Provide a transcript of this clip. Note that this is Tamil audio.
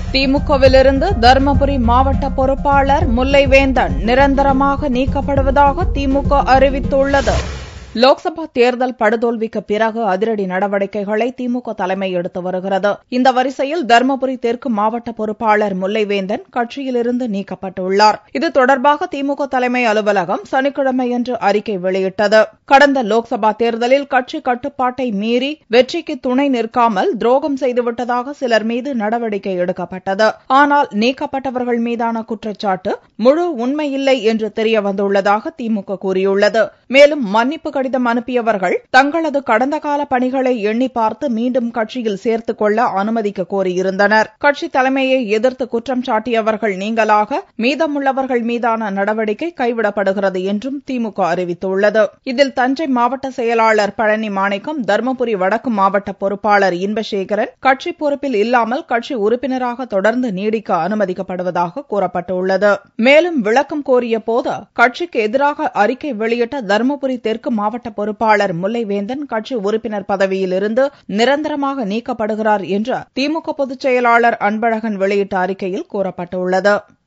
திமுகவிலிருந்து தருமபுரி மாவட்ட பொறுப்பாளர் முல்லைவேந்தன் நிரந்தரமாக நீக்கப்படுவதாக திமுக அறிவித்துள்ளது லோக்சபா தேர்தல் படுதோல்விக்கு பிறகு அதிரடி நடவடிக்கைகளை திமுக தலைமை எடுத்து வருகிறது இந்த வரிசையில் தருமபுரி தெற்கு மாவட்ட பொறுப்பாளர் முல்லைவேந்தன் கட்சியிலிருந்து நீக்கப்பட்டுள்ளார் இது தொடர்பாக திமுக தலைமை அலுவலகம் சனிக்கிழமையன்று அறிக்கை வெளியிட்டது கடந்த லோக்சபா தேர்தலில் கட்சி கட்டுப்பாட்டை மீறி வெற்றிக்கு துணை நிற்காமல் துரோகம் செய்துவிட்டதாக சிலர் மீது நடவடிக்கை எடுக்கப்பட்டது ஆனால் நீக்கப்பட்டவர்கள் மீதான குற்றச்சாட்டு முழு உண்மையில்லை என்று தெரியவந்துள்ளதாக திமுக கூறியுள்ளது மேலும் மன்னிப்பு கடிதம் அனுப்பியவர்கள் தங்களது கடந்த கால பணிகளை எண்ணி பார்த்து மீண்டும் கட்சியில் சேர்த்துக் கொள்ள அனுமதிக்க கோரியிருந்தனர் கட்சி தலைமையை எதிர்த்து குற்றம் சாட்டியவர்கள் நீங்களாக மீதமுள்ளவர்கள் மீதான நடவடிக்கை கைவிடப்படுகிறது என்றும் திமுக அறிவித்துள்ளது இதில் தஞ்சை மாவட்ட செயலாளர் பழனி மாணிக்கம் தருமபுரி வடக்கு மாவட்ட பொறுப்பாளர் இன்பசேகரன் கட்சி பொறுப்பில் இல்லாமல் கட்சி உறுப்பினராக தொடர்ந்து நீடிக்க அனுமதிக்கப்படுவதாக கூறப்பட்டுள்ளது மேலும் விளக்கம் கோரிய போது கட்சிக்கு எதிராக அறிக்கை வெளியிட்ட தருமபுரி தெற்கு மாவட்ட பொறுப்பாளர் முல்லைவேந்தன் கட்சி உறுப்பினர் பதவியில் இருந்து நிரந்தரமாக நீக்கப்படுகிறார் என்று திமுக பொதுச் செயலாளர் அன்பழகன் வெளியிட்ட அறிக்கையில் கூறப்பட்டுள்ளது